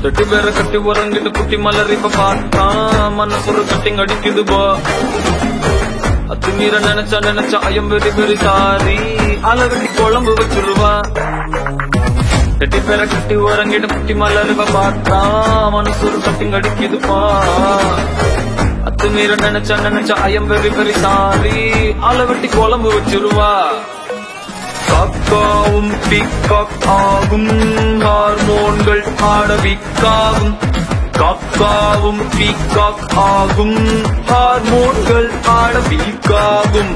ரெண்டு பேரை கட்டி உறங்கிட்டு குட்டி மலர் இப்ப பார்த்தா மனசு ஒரு கட்டிங் அடிக்குது பா அத்துமீற நினைச்சா நினைச்சா ஐயம் வெரி வெரி சாரி அழகட்டி குழம்பு வச்சிருவா ரெட்டி பேரை கட்டி உறங்கிட்டு குட்டி மலர் இப்ப பார்த்தா மனசு ஒரு கட்டிங் அடிக்குதுப்பா அத்துமீற நினைச்சா நினைச்சா ஐயம் வெரி வெரி சாரி அளவட்டி குழம்பு வச்சிருவா காக்காவும் பிக்காக் ஆகும் ஹார்மோன்கள் ஆடவிக்காகும் காக்காவும் பிக்காக் ஆகும் ஹார்மோன்கள் ஆடவிக்காகும்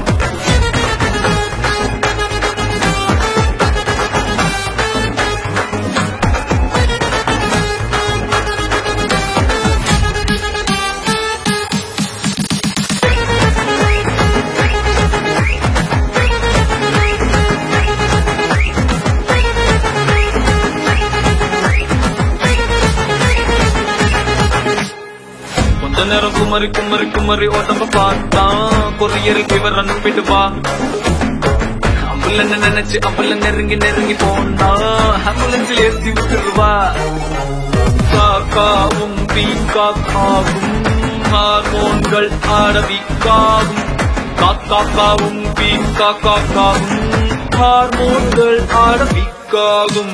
கொஞ்ச நேரம் குமரி குமரி குமரி உடம்ப பார்த்தான் கொரியருக்கு இவர் அனுப்பிட்டு வா அம்புலன்னு நினைச்சு அம்புல நெருங்கி நெருங்கி போனா ஆம்புலன்ஸில் ஏற்றி விட்டுருவா காக்காவும் பீக்காக்காகும் ஹார்மோன்கள் ஆடவிக்காகும் காக்காக்காவும் பீக்காக்காகும் ஹார்மோன்கள் ஆடவிக்காகும்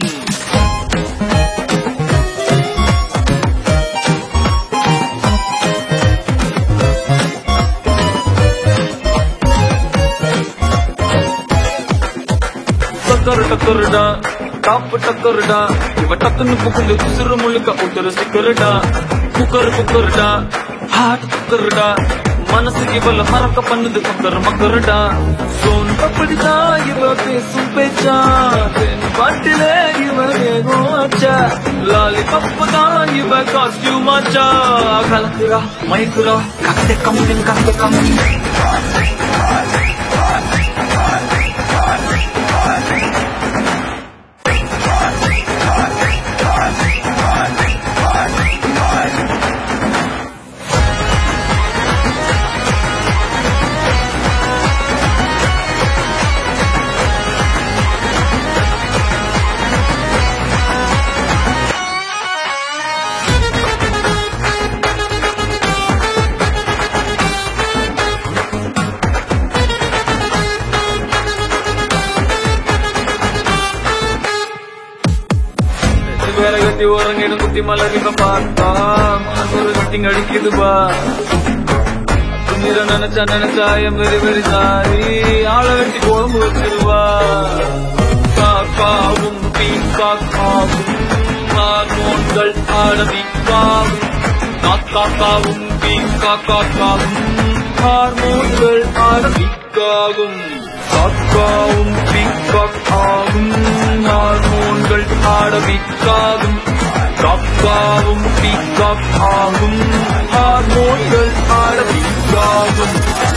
டக்கரு டக்கருடா டாப்பு டக்கருடா இவ டக்குன்னு புகுந்து உசுறு முழுக்க ஒருத்தர் சிக்கருடா குக்கரு குக்கருடா ஹார்ட் குக்கருடா மனசுக்கு இவள மறக்க பண்ணுது மக்கர் மக்கருடா சோன் பப்படிதா இவ பேசும் பேச்சா தென் பாட்டிலே இவ ஏகும் ஆச்சா லாலி பப்பு தான் இவ காஸ்டியூம் ஆச்சா கலக்குறா மயக்குறா கத்தை கம்மின் கத்தை கம்மி வேற கட்டி உறங்கிடும் குத்தி மலர் இப்ப பார்த்தா மனசு ஒரு கட்டிங் அடிக்குதுப்பா துணிர நினைச்சா நினைச்சா என் வெரி வெரி சாரி ஆளை வெட்டி குழம்பு வச்சிருவா காக்காவும் பீக்காக்காவும் ஹார்மோன்கள் ஆடவிக்காவும் காக்காக்காவும் பீக்காக்காவும் ஹார்மோன்கள் ஆடவிக்காகும் காக்காவும் பீக்காக்காவும் ஹார்மோன்கள் ஆடவிக்காகும் காக்காவும் பீக்காக் ஆகும் ஹார்மோன்கள் ஆடவிக்காகும்